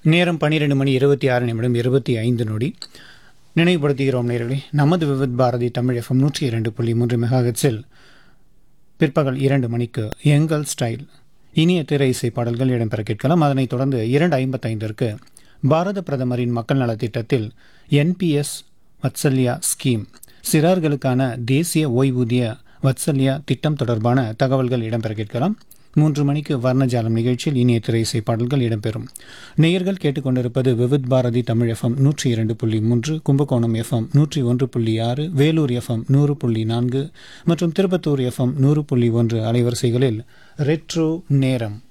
நேரம் பன்னிரெண்டு மணி இருபத்தி ஆறு நிமிடம் இருபத்தி ஐந்து நொடி நினைவுபடுத்துகிறோம் நேர்களே நமது விவித் பாரதி தமிழ் எஃப்எம் நூற்றி இரண்டு புள்ளி மூன்று மெகாஹெட்ஸில் பிற்பகல் இரண்டு மணிக்கு எங்கள் ஸ்டைல் இனிய திரை இசை பாடல்கள் இடம்பெற கேட்கலாம் அதனைத் தொடர்ந்து இரண்டு ஐம்பத்தைந்திற்கு பாரத பிரதமரின் மக்கள் நலத் திட்டத்தில் என்பிஎஸ் வத்சல்யா ஸ்கீம் சிறார்களுக்கான தேசிய ஓய்வூதிய வத்சல்யா திட்டம் தொடர்பான தகவல்கள் இடம்பெற கேட்கலாம் மூன்று மணிக்கு வர்ணஜாலம் நிகழ்ச்சியில் இனிய திரை இசை பாடல்கள் இடம்பெறும் நேயர்கள் கேட்டுக்கொண்டிருப்பது விவித் பாரதி தமிழ் எஃப்எம் நூற்றி இரண்டு புள்ளி மூன்று கும்பகோணம் எஃப்எம் நூற்றி ஒன்று புள்ளி ஆறு வேலூர் எஃப்எம் நூறு புள்ளி நான்கு மற்றும் திருப்பத்தூர் எஃப்எம் நூறு புள்ளி ஒன்று அலைவரிசைகளில் ரெட்ரோ நேரம்